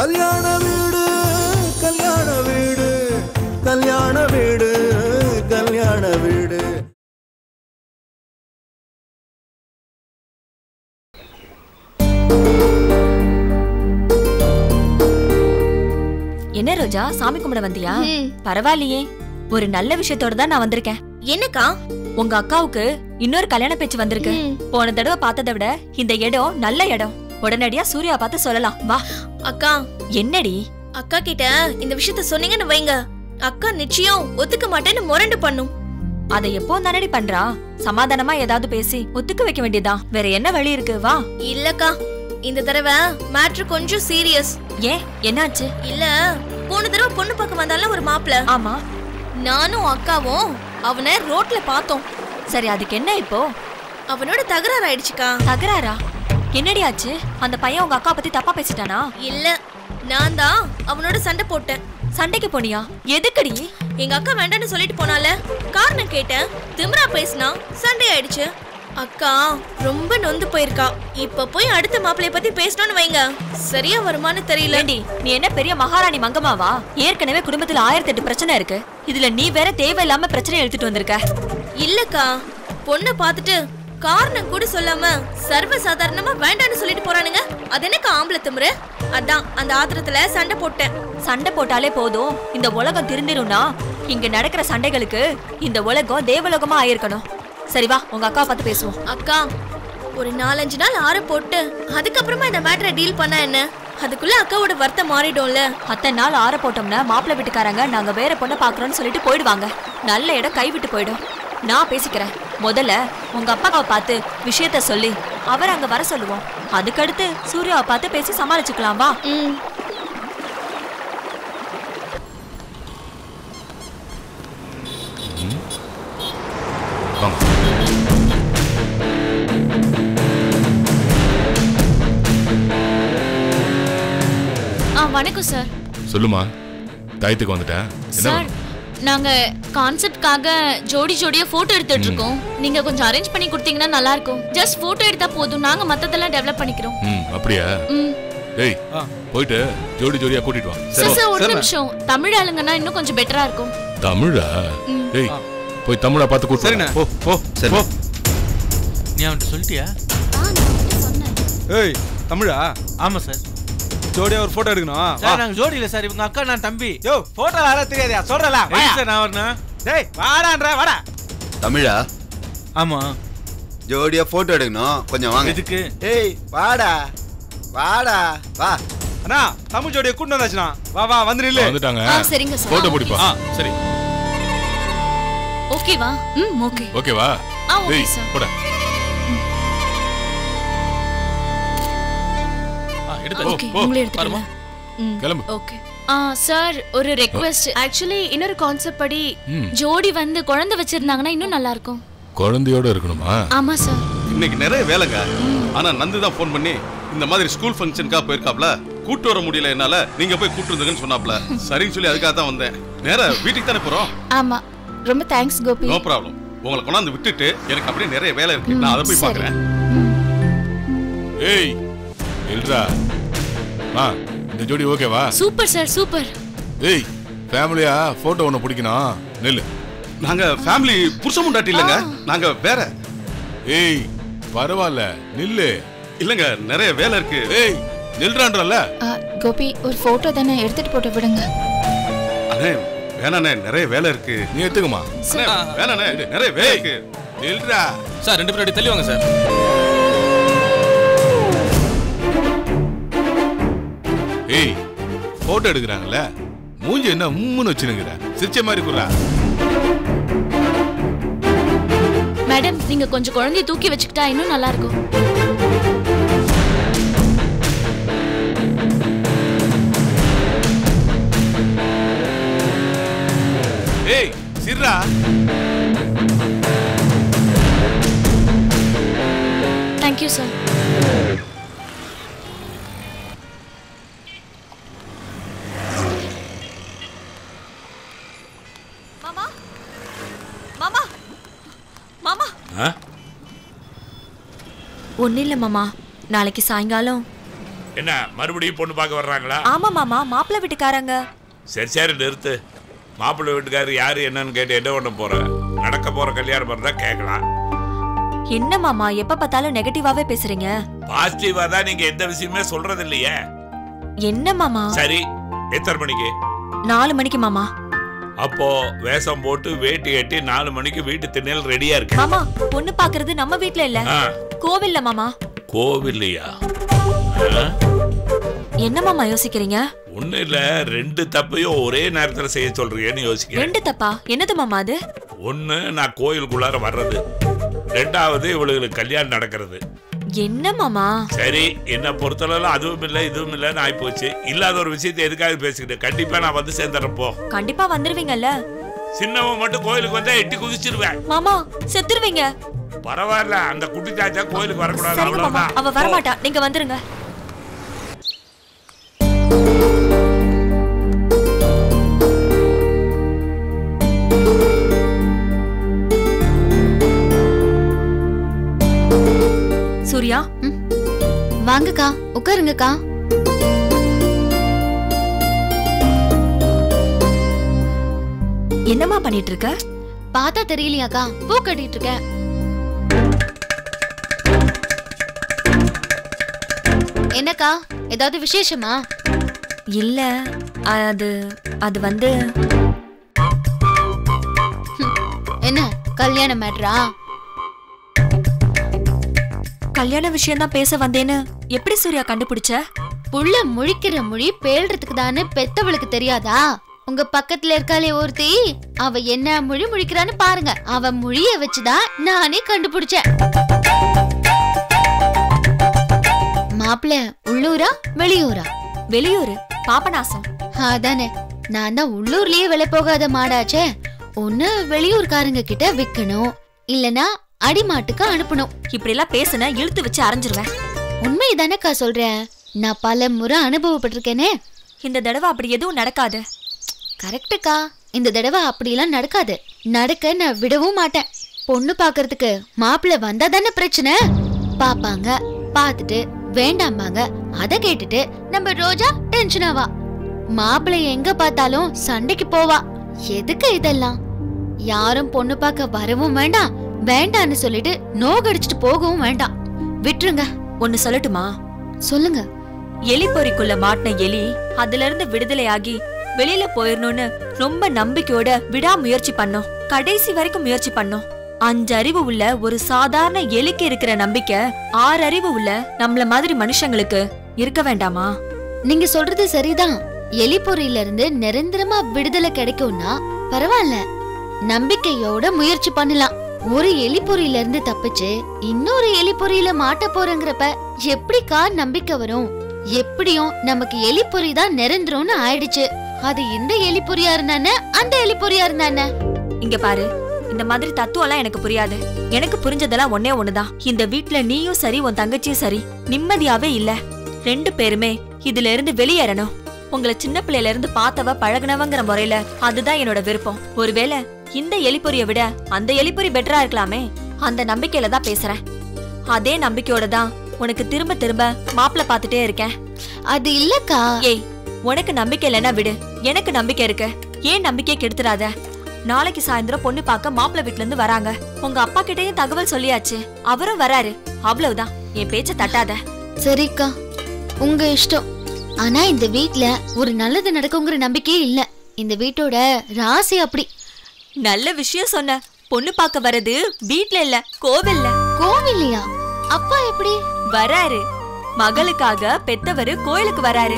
கல்யாண வீடு கல்யாண வீடு கல்யாண வீடு கல்யாண வீடு என்ன ரோஜா சாமி கும்பிட வந்தியா பரவாயில்லையே ஒரு நல்ல விஷயத்தோட தான் நான் வந்திருக்கேன் என்னக்கா உங்க அக்காவுக்கு இன்னொரு கல்யாண பேச்சு வந்திருக்கு போன தடவை பார்த்ததை விட இந்த இடம் நல்ல இடம் உடனடியா சூர்யா பார்த்து சொல்லலாம் வா அக்கா என்னடி அக்கா கிட்ட இந்த விஷயத்த சொன்னீங்கன்னு வைங்க அக்கா நிச்சயம் ஒத்துக்க மாட்டேன்னு முரண்டு பண்ணும் அதை எப்போ தானடி பண்றா சமாதானமா ஏதாவது பேசி ஒத்துக்க வைக்க வேண்டியதா வேற என்ன வழி இருக்கு வா இல்லக்கா இந்த தடவை மேட்ரு கொஞ்சம் சீரியஸ் ஏன் என்னாச்சு இல்ல போன தடவை பொண்ணு பார்க்க வந்தால ஒரு மாப்பிள ஆமா நானும் அக்காவும் அவனை ரோட்ல பார்த்தோம் சரி அதுக்கு என்ன இப்போ அவனோட தகராறு ஆயிடுச்சுக்கா தகராறா என்னடி ஆச்சு அந்த பையன் உங்க அக்கா பத்தி தப்பா பேசிட்டானா இல்ல நான் தான் அவனோட சண்டை போட்டேன் சண்டைக்கு போனியா எதுக்குடி எங்க அக்கா வேண்டான்னு சொல்லிட்டு போனால காரணம் கேட்டேன் திமிரா பேசினா சண்டை ஆயிடுச்சு அக்கா ரொம்ப நொந்து போயிருக்கா இப்ப போய் அடுத்த மாப்பிளைய பத்தி பேசணும்னு வைங்க சரியா வருமான்னு தெரியல ஏண்டி நீ என்ன பெரிய மகாராணி மங்கம்மாவா ஏற்கனவே குடும்பத்துல ஆயிரத்தி எட்டு பிரச்சனை இருக்கு இதுல நீ வேற தேவையில்லாம பிரச்சனை எடுத்துட்டு வந்திருக்க இல்லக்கா பொண்ணை பார்த்துட்டு காரணம் கூட சொல்லாம சர்வ சாதாரணமா வேண்டான்னு சொல்லிட்டு போறானுங்க அது என்னக்கா ஆம்பளை திமிரு அதான் அந்த ஆத்திரத்துல சண்டை போட்டேன் சண்டை போட்டாலே போதும் இந்த உலகம் திருந்திரும்னா இங்க நடக்கிற சண்டைகளுக்கு இந்த உலகம் தேவலோகமா ஆயிருக்கணும் சரி வா உங்க அக்கா பார்த்து பேசுவோம் அக்கா ஒரு நாலஞ்சு நாள் ஆற போட்டு அதுக்கப்புறமா இந்த மேட்டரை டீல் பண்ணா என்ன அதுக்குள்ள அக்காவோட வருத்தம் மாறிடும்ல அத்தனை நாள் ஆற போட்டோம்னா மாப்பிள்ளை வீட்டுக்காரங்க நாங்க வேற பொண்ணை பாக்குறோம்னு சொல்லிட்டு போயிடுவாங்க நல்ல இடம் கைவிட்டு போயிடும் நான் பேசிக்கிறேன் முதல்ல உங்க அப்பாவை பார்த்து விஷயத்த சொல்லி அவர் அங்க வர சொல்லுவோம் அதுக்கடுத்து சூர்யாவை பார்த்து பேசி சமாளிச்சுக்கலாம் வா ம் வாங்க ஆ வணக்கம் சார் சொல்லுமா டயத்துக்கு வந்துட்டேன் என்ன சார் நாங்க கான்செப்ட்காக ஜோடி ஜோடியா போட்டோ எடுத்துட்டு இருக்கோம் நீங்க கொஞ்சம் அரேஞ்ச் பண்ணி கொடுத்தீங்கன்னா நல்லா இருக்கும் ஜஸ்ட் போட்டோ எடுத்தா போதும் நாங்க மத்ததெல்லாம் டெவலப் பண்ணிக்கிறோம் ம் அப்படியா ம் டேய் போயிட்டு ஜோடி ஜோடியா கூட்டிட்டு வா சார் சார் ஒரு நிமிஷம் தமிழ் ஆளுங்கன்னா இன்னும் கொஞ்சம் பெட்டரா இருக்கும் தமிழா டேய் போய் தமிழா பார்த்து கூட்டு சரிண்ணே. போ போ சரி. போ நீ அவன்கிட்ட சொல்லிட்டியா சொன்னேன் ஏய் தமிழா ஆமா சார் ஜோடியா ஒரு போட்டோ எடுக்கணும் சார் நாங்க ஜோடி இல்ல சார் இவங்க அக்கா நான் தம்பி யோ போட்டோ யாரா தெரியாதா சொல்றல எதுக்கு சார் நான் வரணும் டேய் வாடான்ற வாடா தமிழா ஆமா ஜோடியா போட்டோ எடுக்கணும் கொஞ்சம் வாங்க எதுக்கு ஏய் வாடா வாடா வா அண்ணா தமிழ் ஜோடியை கூட்டு வந்தாச்சுண்ணா வா வா வந்து நில்லு வந்துட்டாங்க ஆ சரிங்க சார் போட்டோ பிடிப்பா ஆ சரி ஓகேவா ம் ஓகே ஓகேவா ஆ ஓகே டேய் சார் போட ஆ எடுத்து ஓகே போ, உங்களே பாரும்மா. எடுத்துக்கலாம் ம் கிளம்பு ஓகே ஆ சார் ஒரு ரெக்வெஸ்ட் ஆக்சுவலி இன்னொரு கான்செப்ட் படி ம். ஜோடி வந்து குழந்தை வச்சிருந்தாங்கன்னா இன்னும் நல்லா இருக்கும் குழந்தையோட இருக்கணுமா ஆமா சார் இன்னைக்கு நிறைய வேலைங்க ஆனா நந்து தான் ஃபோன் பண்ணி இந்த மாதிரி ஸ்கூல் ஃபங்க்ஷனுக்காக போயிருக்காப்ல கூட்டு வர முடியல என்னால நீங்க போய் கூட்டு வந்துங்கன்னு சொன்னாப்ல சரின்னு சொல்லி அதுக்காக தான் வந்தேன் நேரா வீட்டுக்கு தானே போறோம் ஆமா ரொம்ப தேங்க்ஸ் கோபி நோ ப்ராப்ளம் உங்களை கொண்டாந்து விட்டுட்டு எனக்கு அப்படியே நிறைய வேலை இருக்கு நான் அதை போய் சரி. பாக்குறேன் ஏய் எல்ரா ஆ இந்த ஜோடி ஓகேவா சூப்பர் சார் சூப்பர் ஏய் ஃபேமிலியா போட்டோ ஒன்று பிடிக்கணும் நெல்லு நாங்க ஃபேமிலி புருஷ முண்டாட்டி இல்லைங்க நாங்க வேற ஏய் பரவாயில்ல நில்லு இல்லங்க நிறைய வேலை இருக்கு ஏய் நில்றான்றல்ல கோபி ஒரு போட்டோ தானே எடுத்துட்டு போட்டு விடுங்க அண்ணே வேணாண்ணே நிறைய வேலை இருக்கு நீ எடுத்துக்கமா அண்ணே, வேணாண்ணே நிறைய வேலை இருக்கு நில்றா சார் ரெண்டு பேரும் தள்ளி வாங்க சார் ஏய் போட்டோ எடுக்கிறாங்கல்ல மூஞ்சி என்ன உம்முன்னு வச்சுனுங்கிற சிரிச்ச மாதிரி குறா மேடம் நீங்க கொஞ்சம் குழந்தைய தூக்கி வச்சுக்கிட்டா இன்னும் நல்லா இருக்கும் ஏய் சிர்ரா தேங்க்யூ சார் மாமா மாமா மாமா ஒன்றும் இல்லை மாமா நாளைக்கு சாயங்காலம் என்ன மறுபடியும் பொண்ணு பார்க்க வர்றாங்களா ஆமா மாமா மாப்பிள்ளை வீட்டுக்காரங்க சரி சரி நிறுத்து மாப்பிள்ளை வீட்டுக்காரர் யாரு என்னன்னு கேட்டு என்ன பண்ண போற நடக்க போற கல்யாணம் இருந்தா கேட்கலாம் என்ன மாமா எப்ப பார்த்தாலும் நெகட்டிவாவே பேசுறீங்க பாசிட்டிவா தான் நீங்க எந்த விஷயமே சொல்றது இல்லையே என்ன மாமா சரி எத்தனை மணிக்கு நாலு மணிக்கு மாமா அப்போ வேஷம் போட்டு வேட்டி கட்டி நாலு மணிக்கு வீட்டு திண்ணையில் ரெடியா இருக்கு மாமா பொண்ணு பாக்குறது நம்ம வீட்ல இல்ல ஆ, கோவில்ல மாமா கோவில்லையா ஆ? என்ன மாமா யோசிக்கிறீங்க ஒண்ணும் இல்ல ரெண்டு தப்பையும் ஒரே நேரத்துல செய்ய சொல்றீங்கன்னு யோசிக்கிறேன் ரெண்டு தப்பா என்னது மாமா அது ஒண்ணு நான் கோயிலுக்குள்ளார வர்றது ரெண்டாவது இவளுக்கு கல்யாணம் நடக்கிறது என்ன மாமா சரி என்ன பொறுத்தளவுல அதுவும் இல்ல இதுவும் இல்லைன்னு ஆயிப்போச்சு இல்லாத ஒரு விஷயத்தை எதுக்காக பேசிக்கிட்டு கண்டிப்பா நான் வந்து சேர்ந்துறேன் போ கண்டிப்பா வந்துருவீங்கல்ல சின்னவன் மட்டும் கோயிலுக்கு வந்தா எட்டி குதிச்சிருவேன் மாமா செத்துருவீங்க பரவாயில்ல அந்த குட்டி தாச்சா கோயிலுக்கு வரக்கூடாது சரிங்க மாமா அவ்வளவுதான் அவ வரமாட்டா நீங்க வந்துருங்க சூர்யா வாங்கக்கா உட்காருங்கக்கா என்னம்மா பண்ணிட்டு இருக்க பார்த்தா தெரியலையாக்கா பூ கட்டிட்டு இருக்கேன் என்னக்கா ஏதாவது விசேஷமா இல்ல அது அது வந்து என்ன கல்யாண மேட்ரா கல்யாண விஷயம் தான் பேச வந்தேன்னு எப்படி சூர்யா கண்டுபிடிச்ச புள்ள முழிக்கிற மொழி பேழ்றதுக்கு தானே பெத்தவளுக்கு தெரியாதா உங்க பக்கத்துல இருக்காளே ஒருத்தி அவ என்ன மொழி முழிக்கிறான்னு பாருங்க அவ மொழிய வச்சுதான் நானே கண்டுபிடிச்சேன் மாப்பிள்ள உள்ளூரா வெளியூரா வெளியூர் பாபநாசம் அதானே நான் தான் உள்ளூர்லயே விலை போகாத மாடாச்சே ஒண்ணு வெளியூர்காரங்க கிட்ட விக்கணும் இல்லனா அடிமாட்டுக்கு அனுப்பணும் இப்படி எல்லாம் பேசுன இழுத்து வச்சு அரைஞ்சிருவேன் உண்மைதானக்கா சொல்றேன் நான் பல முறை அனுபவப்பட்டிருக்கேனே இந்த தடவை அப்படி எதுவும் நடக்காது கரெக்டுக்கா இந்த தடவை அப்படிலாம் நடக்காது நடக்க நான் விடவும் மாட்டேன் பொண்ணு பார்க்கறதுக்கு மாப்பிள்ளை வந்தா தானே பிரச்சனை பாப்பாங்க பார்த்துட்டு வேண்டாம்பாங்க அதை கேட்டுட்டு நம்ம ரோஜா டென்ஷன் ஆவா மாப்பிள்ளை எங்க பார்த்தாலும் சண்டைக்கு போவா எதுக்கு இதெல்லாம் யாரும் பொண்ணு பார்க்க வரவும் வேண்டாம் வேண்டான்னு சொல்லிட்டு நோகடிச்சிட்டு போகவும் வேண்டாம் விட்டுருங்க ஒன்னு சொல்லட்டுமா சொல்லுங்க எலி பொறிக்குள்ள மாட்டின எலி அதுல இருந்து விடுதலையாகி வெளியில போயிடணும்னு ரொம்ப நம்பிக்கையோட விடாமுயற்சி பண்ணோம் கடைசி வரைக்கும் முயற்சி பண்ணோம் அஞ்சு அறிவு உள்ள ஒரு சாதாரண எலிக்கு இருக்கிற நம்பிக்கை ஆறு அறிவு உள்ள நம்மள மாதிரி மனுஷங்களுக்கு இருக்க வேண்டாமா நீங்க சொல்றது சரிதான் எலிப்பொறியில இருந்து நிரந்தரமா விடுதலை கிடைக்கும்னா பரவாயில்ல நம்பிக்கையோட முயற்சி பண்ணலாம் ஒரு எலிப்பொறியில இருந்து தப்பிச்சு இன்னொரு எலிப்பொறியில மாட்ட போறங்கிறப்ப எப்படிக்கா நம்பிக்கை வரும் எப்படியும் நமக்கு எலிப்பொறி தான் நிரந்தரம்னு ஆயிடுச்சு அது இந்த எலிப்பொறியா இருந்தானே அந்த எலிப்பொறியா இருந்தானே இங்க பாரு இந்த மாதிரி தத்துவம் எல்லாம் எனக்கு புரியாது எனக்கு புரிஞ்சதெல்லாம் ஒன்னே ஒண்ணுதான் இந்த வீட்ல நீயும் சரி உன் தங்கச்சியும் சரி நிம்மதியாவே இல்ல ரெண்டு பேருமே இதுல இருந்து வெளியேறணும் உங்களை சின்ன பிள்ளையில இருந்து பார்த்தவ பழகுனவங்கிற முறையில அதுதான் என்னோட விருப்பம் ஒருவேளை இந்த எலிப்பொறிய விட அந்த எலிப்பொறி பெட்டரா இருக்கலாமே அந்த நம்பிக்கையில தான் பேசுறேன் அதே நம்பிக்கையோட தான் உனக்கு திரும்ப திரும்ப மாப்பிள்ள பார்த்துட்டே இருக்கேன் அது இல்லக்கா ஏய் உனக்கு நம்பிக்கை இல்லைன்னா விடு எனக்கு நம்பிக்கை இருக்கு ஏன் நம்பிக்கையை கெடுத்துறாத நாளைக்கு சாயந்தரம் பொண்ணு பார்க்க மாப்பிள்ளை வீட்ல இருந்து வராங்க உங்க அப்பா கிட்டயும் தகவல் சொல்லியாச்சு அவரும் வராரு அவ்வளவுதான் என் பேச்ச தட்டாத சரிக்கா உங்க இஷ்டம் ஆனா இந்த வீட்ல ஒரு நல்லது நடக்குங்கிற நம்பிக்கையே இல்ல இந்த வீட்டோட ராசி அப்படி நல்ல விஷயம் சொன்ன பொண்ணு பார்க்க வர்றது வீட்ல இல்ல கோவில்ல கோவில்லையா அப்பா எப்படி வராரு மகளுக்காக பெத்தவரு கோயிலுக்கு வராரு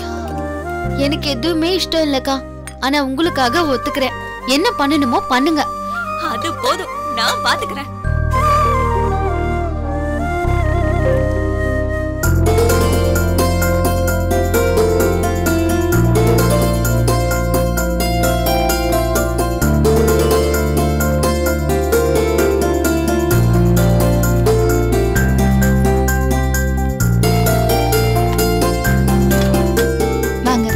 எனக்கு எதுவுமே இஷ்டம் இல்லக்கா ஆனா உங்களுக்காக ஒத்துக்கிறேன் என்ன பண்ணணுமோ பண்ணுங்க அது போதும் நான் பாத்துக்கிறேன் வாங்க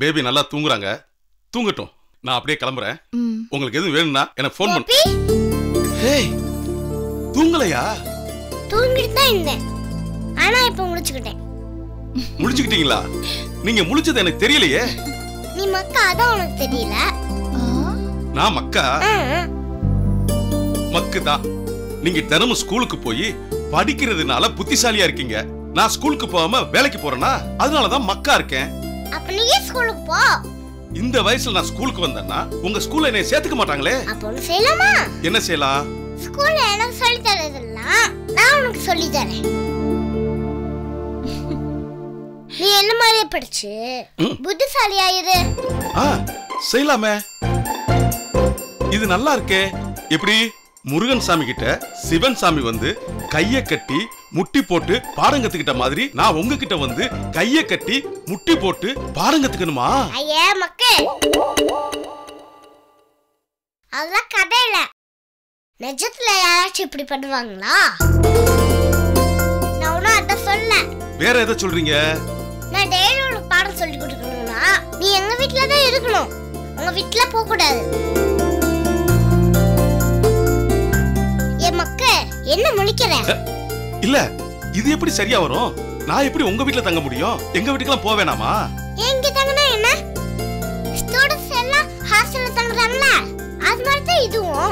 பேபி நல்லா தூங்குறாங்க தூங்கட்டும் நான் அப்படியே கிளம்புறேன் உங்களுக்கு எதுவும் வேணும்னா எனக்கு ஃபோன் பண்ணு ஹேய் தூங்கலையா தூங்கிட்டு தான் இருந்தேன் ஆனா இப்ப முடிச்சுக்கிட்டேன் முழிச்சுக்கிட்டீங்களா நீங்க முழிச்சது எனக்கு தெரியலையே நீ மக்கா அதான் உனக்கு தெரியல நான் மக்கா ஆ, மக்கு தான் நீங்க தினமும் ஸ்கூலுக்கு போய் படிக்கிறதுனால புத்திசாலியா இருக்கீங்க நான் ஸ்கூலுக்கு போகாம வேலைக்கு போறேனா அதனாலதான் மக்கா இருக்கேன் அப்ப நீயே ஸ்கூலுக்கு போ இந்த வயசுல நான் ஸ்கூலுக்கு வந்தேன்னா உங்க ஸ்கூல்ல என்னை சேர்த்துக்க மாட்டாங்களே அப்ப ஒண்ணு செய்யலாமா என்ன செய்யலாம் ஸ்கூல்ல எனக்கு சொல்லி தரதெல்லாம் நான் உனக்கு சொல்லி தரேன் நீ என்ன மாதிரியே படிச்சு ம். புத்திசாலி ஆயிரு ஆ செய்யலாமே இது நல்லா இருக்கே எப்படி முருகன் சாமி கிட்ட சிவன் சாமி வந்து கைய கட்டி முட்டி போட்டு பாடம் கத்துக்கிட்ட மாதிரி நான் உங்ககிட்ட வந்து கைய கட்டி முட்டி போட்டு பாடம் கத்துக்கணுமா ஐயே மக்கே அதெல்லாம் கதை இல்ல நிஜத்துல யாராச்சும் இப்படி பண்ணுவாங்களா நான் ஒன்னும் அதான் சொல்ல வேற எதை சொல்றீங்க நான் டெய்லி உனக்கு பாடம் சொல்லி கொடுக்கணும்னா நீ எங்க வீட்ல தான் இருக்கணும் உங்க வீட்ல போக கூடாது ஏ மக்க என்ன முழிக்கிற இல்ல இது எப்படி சரியா வரும் நான் எப்படி உங்க வீட்ல தங்க முடியும் எங்க வீட்டுக்கெல்லாம் போக வேணாமா எங்க தங்கினா என்ன ஸ்டூடண்ட்ஸ் எல்லாம் ஹாஸ்டல்ல தங்குறாங்கல்ல அது மாதிரி தான் இதுவும்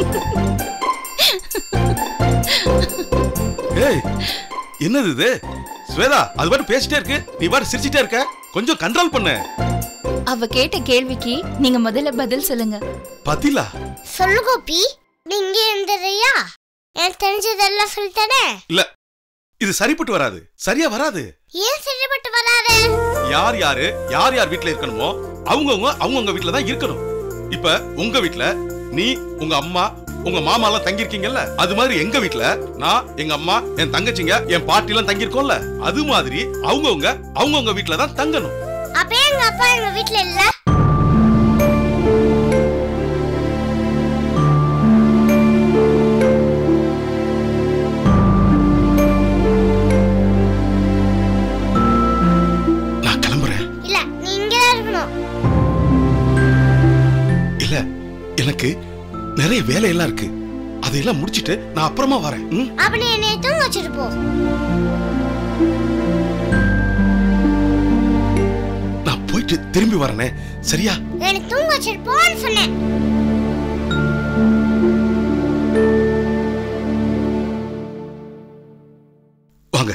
ஏய் என்னது இது ஸ்வேதா அது பாட்டு பேசிட்டே இருக்கு நீ பாட்டு சிரிச்சிட்டே இருக்க கொஞ்சம் கண்ட்ரோல் பண்ணு அவ கேட்ட கேள்விக்கு நீங்க முதல்ல பதில் சொல்லுங்க பதிலா சொல்லு கோபி நீ இங்க இருந்ததையா எனக்கு தெரிஞ்சதெல்லாம் சொல்லித்தரேன் இல்ல இது சரிப்பட்டு வராது சரியா வராது ஏன் சரிப்பட்டு வராது யார் யாரு யார் யார் வீட்ல இருக்கணுமோ அவங்கவங்க அவங்கவங்க வீட்ல தான் இருக்கணும் இப்ப உங்க வீட்ல நீ உங்க அம்மா உங்க மாமா எல்லாம் தங்கி இருக்கீங்கல்ல அது மாதிரி எங்க வீட்ல நான் எங்க அம்மா என் தங்கச்சிங்க என் பாட்டி எல்லாம் தங்கி இருக்கோம்ல அது மாதிரி அவங்கவங்க அவங்கவங்க வீட்ல தான் தங்கணும் அப்ப ஏன் எங்க அப்பா எங்க வீட்ல இல்ல நான் கிளம்புறேன் இல்ல நீ இங்க தான் இருக்கணும் இல்ல எனக்கு நிறைய வேலையெல்லாம் இருக்கு அதையெல்லாம் முடிச்சிட்டு நான் அப்புறமா வரேன் ம்? அப்ப நீ என்னை தூங்க வச்சுட்டு போ நான் போயிட்டு திரும்பி வரேனே சரியா என்னை தூங்க வச்சுட்டு போன்னு சொன்னேன் வாங்க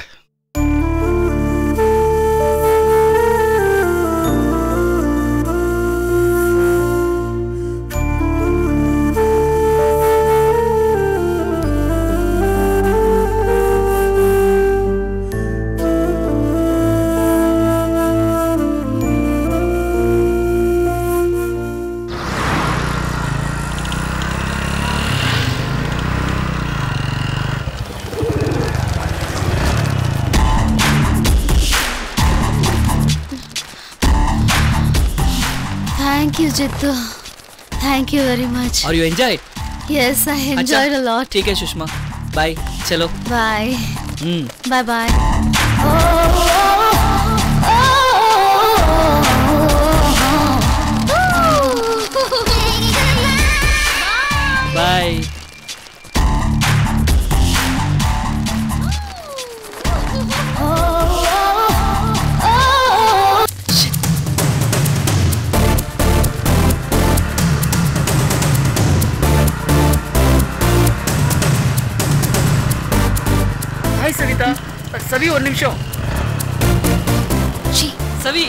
Thank you, Jittu. Thank you very much. और you enjoy Yes, I enjoyed a lot. ठीक है सुषमा बाय चलो Bye. Hmm Bye bye. Bye hi Savitha Savi ஒரு நிமிஷம் சவி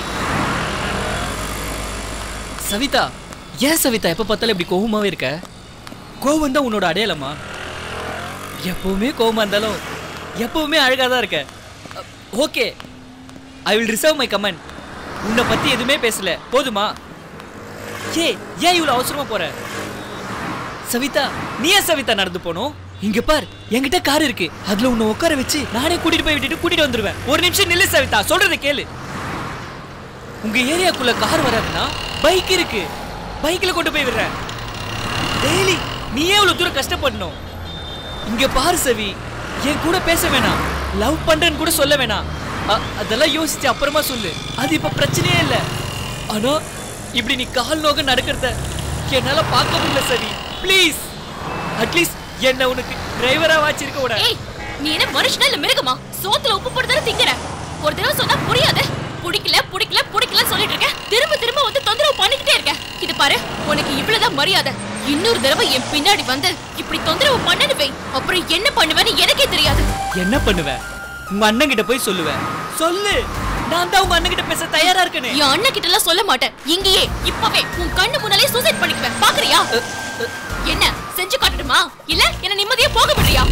சவிதா ஏன் சவிதா எப்போ பார்த்தாலும் இப்படி கோவமாவே இருக்க கோவம் தான் உன்னோட அடையாளமா எப்பவுமே கோவமா இருந்தாலும் எப்பவுமே அழகா தான் இருக்க okay I will reserve my comment உன்னை பத்தி எதுவுமே பேசல போதுமா ஏ ஏன் இவ்வளவு அவசரமா போற சவிதா நீ ஏன் சவிதா நடந்து போனோம் இங்க பார் என்கிட்ட கார் இருக்கு அதுல உன்னை உட்கார வச்சு நானே கூட்டிட்டு போய் விட்டுட்டு கூட்டிட்டு வந்துருவேன் ஒரு நிமிஷம் நில்லு சவிதா சொல்றதை கேளு உங்க ஏரியாக்குள்ள கார் வராதுன்னா பைக் இருக்கு பைக்ல கொண்டு போய் விடுறேன் டெய்லி நீ ஏன் இவ்வளவு தூரம் கஷ்டப்படணும் இங்க பாரு சவி என் கூட பேச வேணாம் லவ் பண்றேன்னு கூட சொல்ல வேணாம் அ- அதெல்லாம் யோசிச்சு அப்புறமா சொல்லு அது இப்ப பிரச்சனையே இல்ல ஆனா இப்படி நீ கால் நோக நடக்கிறத என்னால பார்க்க முடியல சரி ப்ளீஸ் அட்லீஸ்ட் என்ன உனக்கு டிரைவரா வச்சிருக்க விட ஏய் நீ என்ன மனுஷனா இல்ல மிருகமா சோத்துல உப்பு போட்டு திங்கிற ஒரு தடவை சொன்னா புரியாது பிடிக்கல பிடிக்கல பிடிக்கல சொல்லிட்டு இருக்க திரும்ப திரும்ப வந்து தொந்தரவு பண்ணிக்கிட்டே இருக்க இது பாரு உனக்கு இவ்வளவுதான் மரியாதை இன்னொரு தடவை என் பின்னாடி வந்து இப்படி தொந்தரவு பண்ணனு வை அப்புறம் என்ன பண்ணுவேன்னு எனக்கே தெரியாது என்ன பண்ணுவ உங்க அண்ணன் கிட்ட போய் சொல்லுவேன் சொல்லு நான் தான் உங்க அண்ணன் கிட்ட பேச தயாரா இருக்கனே என் அண்ணன் கிட்ட எல்லாம் சொல்ல மாட்டேன் இங்கேயே இப்பவே உன் கண்ணு முன்னாலே சூசைட் பண்ணிக்குவேன் பாக்குறியா என்ன செஞ்சு காட்டணுமா இல்ல என்ன நிம்மதியா போக விடுறியா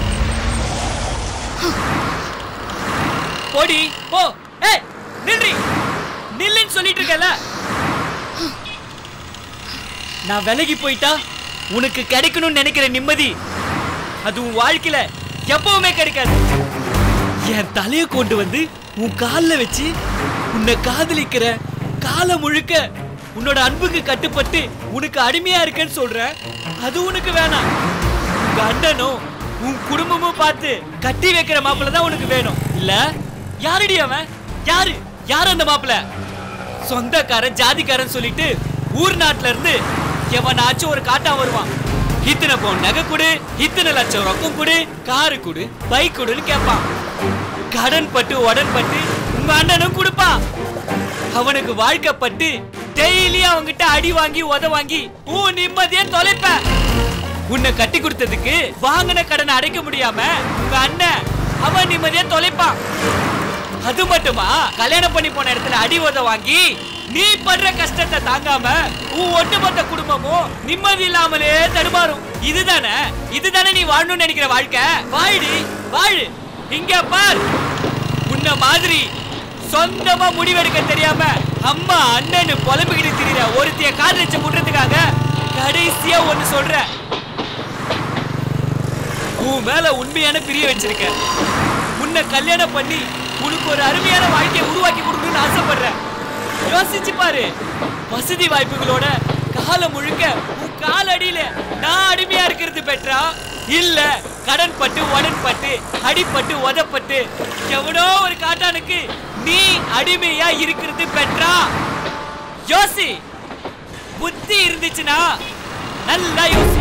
போடி போ ஏய் நில்றி நில்லுன்னு சொல்லிட்டு இருக்கல நான் விலகி போயிட்டா உனக்கு கிடைக்கணும்னு நினைக்கிற நிம்மதி அது உன் வாழ்க்கையில எப்பவுமே கிடைக்காது என் தலைய கொண்டு வந்து உன் கால்ல வச்சு உன்னை காதலிக்கிற காலம் முழுக்க உன்னோட அன்புக்கு கட்டுப்பட்டு உனக்கு அடிமையா இருக்கேன்னு சொல்ற அது உனக்கு வேணாம் உங்க அண்ணனும் உன் குடும்பமும் பார்த்து கட்டி வைக்கிற மாப்பிள்ள தான் உனக்கு வேணும் இல்ல யாரடி அவன் யாரு யார் அந்த மாப்பிள்ள சொந்தக்காரன் ஜாதிக்காரன் சொல்லிட்டு ஊர் நாட்டுல இருந்து எவனாச்சும் ஒரு காட்டா வருவான் இத்தனை பவுன் நகை கொடு இத்தனை லட்சம் ரொக்கம் கொடு காரு கொடு பைக் கொடுன்னு கேட்பான் கடன் பட்டு உடன் பட்டு உங்க அண்ணனும் கொடுப்பான் அவனுக்கு வாழ்க்கப்பட்டு டெய்லி அவங்கிட்ட அடி வாங்கி உத வாங்கி உன் நிம்மதியை தொலைப்ப உன்னை கட்டி கொடுத்ததுக்கு வாங்கின கடனை அடைக்க முடியாம உங்க அண்ணன் அவன் நிம்மதியை தொலைப்பான் அது மட்டுமா கல்யாணம் பண்ணி போன இடத்துல அடி உத வாங்கி நீ படுற கஷ்டத்தை தாங்காம உன் ஒட்டுமொத்த குடும்பமும் நிம்மதி இல்லாமலே தடுமாறும் இதுதானே இதுதானே நீ வாழணும்னு நினைக்கிற வாழ்க்கை வாழுடி வாழு இங்க பார் உன்ன மாதிரி சொந்தமா முடிவெடுக்க தெரியாம அம்மா அண்ணன்னு புலம்பிக்கிட்டு திரியிற ஒருத்திய காதலிச்ச முடுறதுக்காக கடைசியா ஒண்ணு சொல்றேன் உன் மேல உண்மையான பிரிய வச்சிருக்க உன்னை கல்யாணம் பண்ணி உனக்கு ஒரு அருமையான வாழ்க்கையை உருவாக்கி கொடுக்கணும்னு ஆசைப்படுறேன் யோசிச்சு பாரு வசதி வாய்ப்புகளோட காலம் முழுக்க உன் கால் அடியில நான் அடிமையா இருக்கிறது பெற்றா இல்ல கடன் பட்டு உடன் பட்டு அடிப்பட்டு உதப்பட்டு எவனோ ஒரு காட்டானுக்கு நீ அடிமையா இருக்கிறது பெற்றா யோசி புத்தி இருந்துச்சுன்னா நல்லா யோசி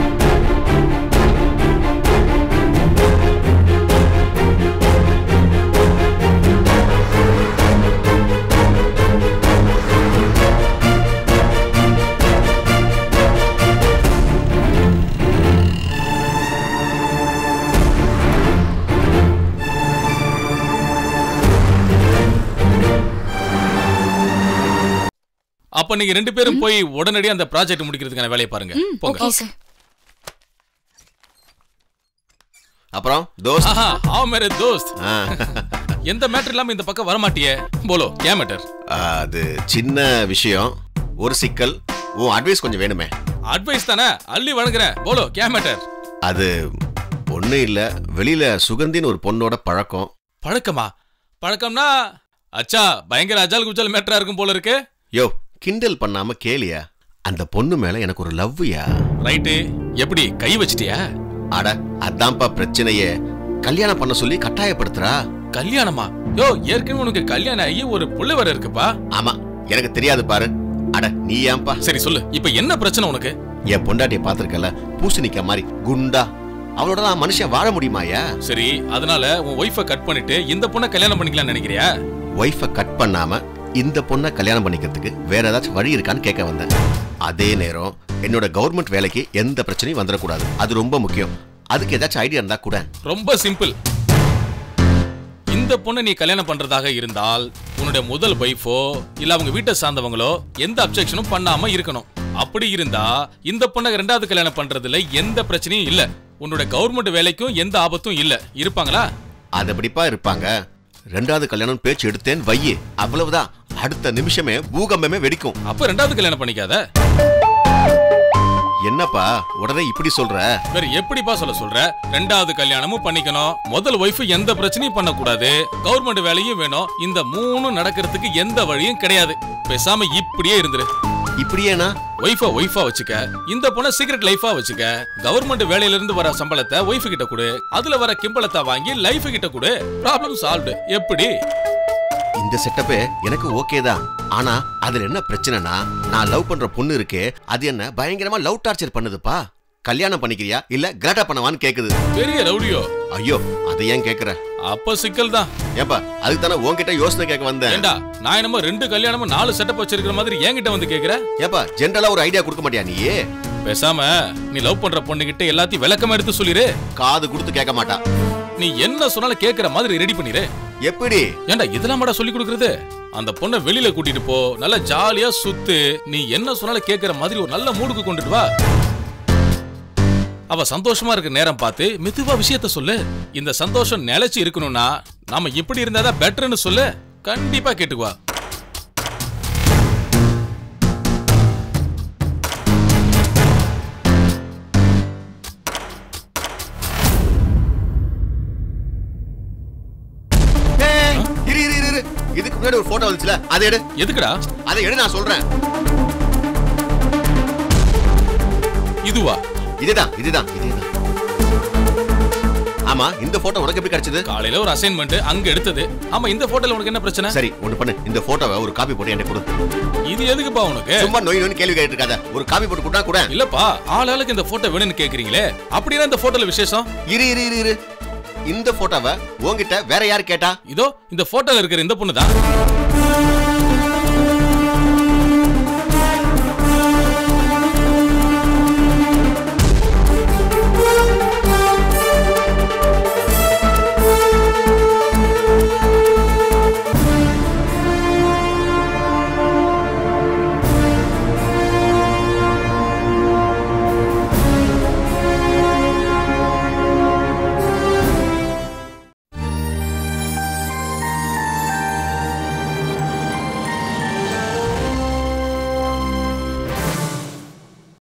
அப்ப நீங்க ரெண்டு பேரும் போய் உடனடியா அந்த ப்ராஜெக்ட் முடிக்கிறதுக்கான வேலையை பாருங்க போங்க அப்புறம் தோஸ்த் ஆஹா ஆவ் மேரே தோஸ்த் எந்த மேட்டர் இல்லாம இந்த பக்கம் வர மாட்டியே போலோ கே மேட்டர் அது சின்ன விஷயம் ஒரு சிக்கல் உன் அட்வைஸ் கொஞ்சம் வேணுமே அட்வைஸ் தானே அள்ளி வழங்குறேன் போலோ கே மேட்டர் அது ஒன்றும் இல்லை வெளியில சுகந்தின்னு ஒரு பொண்ணோட பழக்கம் பழக்கமா பழக்கம்னா அச்சா பயங்கர அஜால் குஜால் மேட்டரா இருக்கும் போல இருக்கு யோ கிண்டல் பண்ணாம கேளியா அந்த பொண்ணு மேல எனக்கு ஒரு லவ்யா ரைட்டு எப்படி கை வச்சிட்டியா அட அதான்ப்பா பிரச்சனையே கல்யாணம் பண்ண சொல்லி கட்டாயப்படுத்துறா கல்யாணமா யோ ஏற்கனவே உனக்கு கல்யாணம் ஆகி ஒரு புள்ள வர இருக்குப்பா ஆமா எனக்கு தெரியாது பாரு அட நீ ஏன்பா சரி சொல்லு இப்ப என்ன பிரச்சனை உனக்கு என் பொண்டாட்டிய பாத்திருக்கல பூசணிக்க மாதிரி குண்டா அவளோட நான் மனுஷன் வாழ முடியுமாயா சரி அதனால உன் ஒய்ஃபை கட் பண்ணிட்டு இந்த பொண்ணை கல்யாணம் பண்ணிக்கலாம்னு நினைக்கிறியா ஒய்ஃபை கட் பண்ணாம இந்த பொண்ணை கல்யாணம் பண்ணிக்கிறதுக்கு வேற ஏதாச்சும் வழி இருக்கான்னு கேட்க வந்தேன் அதே நேரம் என்னோட கவர்மெண்ட் வேலைக்கு எந்த பிரச்சனையும் வந்துடக்கூடாது அது ரொம்ப முக்கியம் அதுக்கு ஏதாச்சும் ஐடியா இருந்தா கூட ரொம்ப சிம்பிள் இந்த பொண்ணை நீ கல்யாணம் பண்றதாக இருந்தால் உன்னுடைய முதல் ஒய்ஃபோ இல்ல அவங்க வீட்டை சார்ந்தவங்களோ எந்த அப்செக்ஷனும் பண்ணாம இருக்கணும் அப்படி இருந்தா இந்த பொண்ணை ரெண்டாவது கல்யாணம் பண்றதுல எந்த பிரச்சனையும் இல்ல உன்னோட கவர்மெண்ட் வேலைக்கும் எந்த ஆபத்தும் இல்ல இருப்பாங்களா அது எப்படிப்பா இருப்பாங்க ரெண்டாவது கல்யாணம் பேச்சு எடுத்தேன் வையே அவ்வளவுதான் அடுத்த நிமிஷமே பூகம்பமே வெடிக்கும் அப்ப ரெண்டாவது கல்யாணம் பண்ணிக்காத என்னப்பா உடனே இப்படி சொல்ற வேற எப்படிப்பா சொல்ல சொல்ற ரெண்டாவது கல்யாணமும் பண்ணிக்கணும் முதல் ஒய்ஃப் எந்த பிரச்சனையும் பண்ணக்கூடாது கவர்மெண்ட் வேலையும் வேணும் இந்த மூணு நடக்கிறதுக்கு எந்த வழியும் கிடையாது பேசாம இப்படியே இருந்துரு இப்படியேனா ஒய்ஃபா ஒய்ஃபா வச்சுக்க இந்த பொண்ண சீக்ரெட் லைஃபா வச்சுக்க கவர்மெண்ட் வேலையில இருந்து வர சம்பளத்தை ஒய்ஃப் கிட்ட கொடு அதுல வர கிம்பளத்தை வாங்கி லைஃப் கிட்ட கொடு ப்ராப்ளம் சால்வ்டு எப்படி இந்த இந்த செட்டப்பே எனக்கு ஓகே தான் ஆனா அதுல என்ன பிரச்சனைனா நான் லவ் பண்ற பொண்ணு இருக்கே அது என்ன பயங்கரமா லவ் டார்ச்சர் பண்ணுதுப்பா கல்யாணம் பண்ணிக்கிறியா இல்ல கிராட்டா பண்ணவான்னு கேக்குது பெரிய ரவுடியோ ஐயோ அதை ஏன் கேக்குற அப்ப சிக்கல் தான் ஏப்பா அதுக்கு தானே உன்கிட்ட யோசனை கேட்க வந்தேன் ஏண்டா நான் என்னமோ ரெண்டு கல்யாணமும் நாலு செட்டப் வச்சிருக்கிற மாதிரி என்கிட்ட வந்து கேக்குற ஏப்பா ஜென்ரலா ஒரு ஐடியா கொடுக்க மாட்டியா நீ பேசாம நீ லவ் பண்ற பொண்ணுகிட்ட எல்லாத்தையும் விளக்கமா எடுத்து சொல்லிரு காது கொடுத்து கேட்க மாட்டா நீ என்ன சொன்னாலும் கேக்குற மாதிரி ரெடி பண்ணிரு எப்படி ஏண்டா இதெல்லாம் மாடா சொல்லி கொடுக்கறது அந்த பொண்ணை வெளியில கூட்டிட்டு போ நல்லா ஜாலியா சுத்து நீ என்ன சொன்னாலும் கேக்குற மாதிரி ஒரு நல்ல மூடுக்கு கொண்டுட்டு வா அவ சந்தோஷமா இருக்க நேரம் பார்த்து மெதுவா விஷயத்த சொல்லு இந்த சந்தோஷம் நிலைச்சு இருக்கணும்னா நாம இப்படி இருந்தாதான் பெட்டர்னு சொல்லு கண்டிப்பா கேட்டுக்குவா ஏய், இரு இரு இரு, இரு இதுக்கு முன்னாடி ஒரு போட்டோ வந்துச்சுல அதை எடு எதுக்குடா அதை எடு நான் சொல்றேன் இதுவா இதுதான் இதுதான் இதுதான் ஆமா இந்த போட்டோ உனக்கு எப்படி கிடைச்சது காலையில ஒரு அசைன்மெண்ட் அங்க எடுத்தது ஆமா இந்த போட்டோல உனக்கு என்ன பிரச்சனை சரி ஒண்ணு பண்ணு இந்த போட்டோவை ஒரு காப்பி போட்டு என்கிட்ட கொடு இது எதுக்குப்பா உனக்கு சும்மா நோய் நோய் கேள்வி கேட்டு இருக்காத ஒரு காப்பி போட்டு கொடுத்தா கூட இல்லப்பா ஆள் ஆளுக்கு இந்த போட்டோ வேணும்னு கேக்குறீங்களே அப்படின்னா இந்த போட்டோல விசேஷம் இரு இரு இரு இரு இந்த போட்டோவை உன்கிட்ட வேற யார் கேட்டா இதோ இந்த போட்டோல இருக்கிற இந்த பொண்ணு தான்